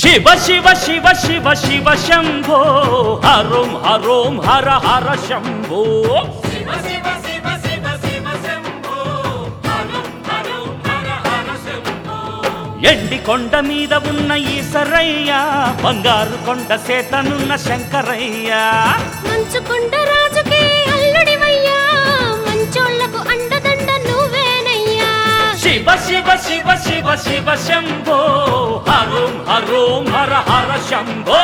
శివ శివ శివ శివ శివ శంభో హరోం హరోం హర హర శంభో శివ శివ శివ శివ శివ శంభో హరం హరం హర హర శంభో ఎండి కొండ మీద ఉన్న ఈసరయ్య బంగారు కొండ సేతనున్న శంకరయ్య మంచుకొండ రాజుకే అల్లుడివయ్యా మంచోళ్లకు అండదండ నువ్వేనయ్యా శివ శివ శివ శివ శివ శంభో హరోం హరోం హర హర శంభో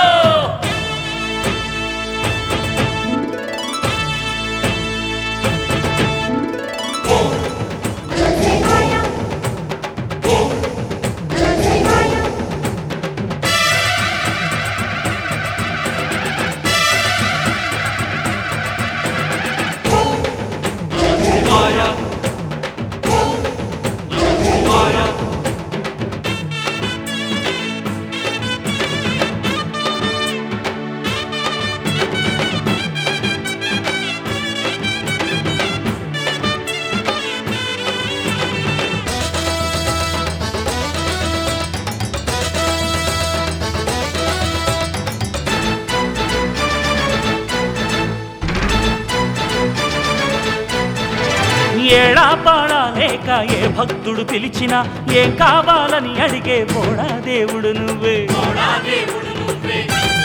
ఏడా పాడా లేక ఏ భక్తుడు పిలిచినా ఏం కావాలని అడిగే పోడా దేవుడు నువ్వే కోడా దేవుడు నువ్వే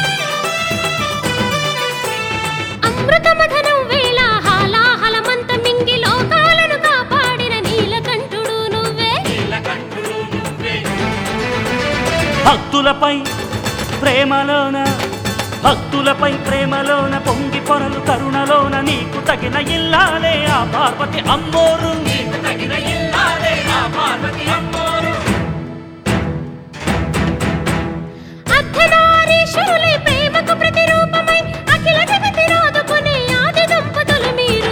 అమృతమథనం వేళ హాలాహలమంత మింగి లోకాలను కాపాడిన నీలకంఠుడు నువ్వే నీలకంఠుడు నువ్వే భక్తులపై ప్రేమలోన భక్తులపై ప్రేమలోన పొంగి పొరలు కరుణలోన నీకు తగిన ఇల్లాలే ఆ పార్వతి అమ్మోరు నీకు తగిన ఇల్లాలే ఆ పార్వతి అమ్మోరు అర్ధనారీశ్వరులే ప్రేమకు ప్రతిరూపమై అఖిల జగతి రాదుకునే ఆది దంపతులు మీరు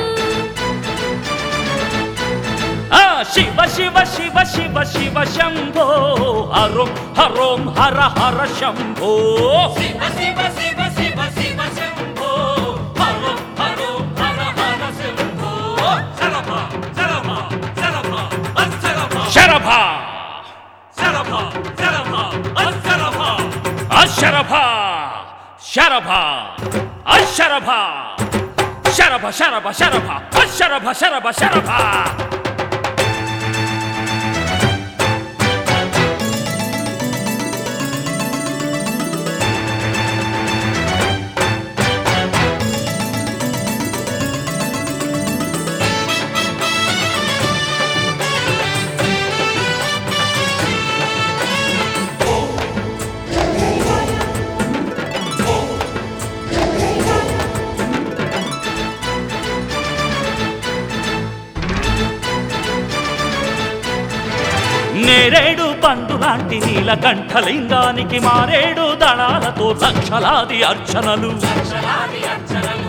ఆ శివ శివ శివ శివ శివ శంభో హరోం హరోం హర హర శంభో శివ శివ శివ శివ శివ శంభో హరం హరం హర హర శంభో శరభ శరభ శరభ అశరభ శరభ శరభ శరభ అశరభ అశరభ శరభ అశరభ శరభ శరభ శరభ అశరభ శరభ శరభ నేరేడు పండు లాంటి నీలకంఠలింగానికి మారేడు దళాలతో లక్షలాది అర్చనలు అక్షరాది అక్షరలు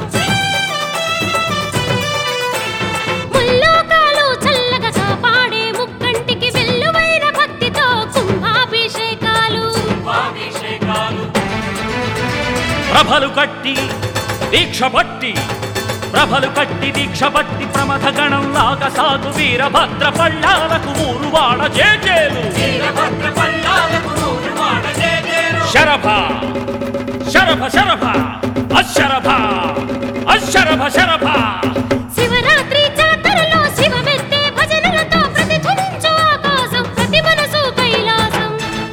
ముల్లోకాలు చల్లగా కాపాడే ముక్కంటికి వెల్లువైన భక్తితో కుంభాభిషేకాలు అభిషేకాలు ప్రభలు కట్టి దీక్ష పట్టి ప్రభలు కట్టి దీక్ష పట్టి ప్రమథ గణం లాగా సాగు వీరభద్ర పళ్ళాలకు ఊరు వాడ జేజేలు వీరభద్ర పల్లాలకు నూరు వాడ జేజేరు శరభ శరభ శరభ అశరభ అశరభ శరభ శివరాత్రి జాతరలో శివమెత్తే భజనలతో ప్రతిధ్వనించు ఆకాశం ప్రతి మనసు కైలాసం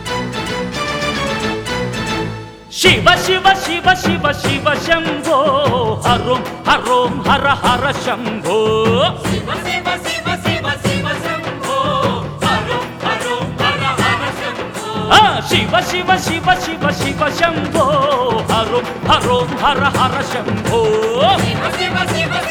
శివ శివ శివ శివ శివ శంభో హరోం హరోం హర హర శంభో శివ శివ శివ శివ శివ శంభో హరం హరం హర హర శంభో ఆ శివ శివ శివ శివ శివ శంభో హరోం హరోం హర హర శంభో శివ శివ శివ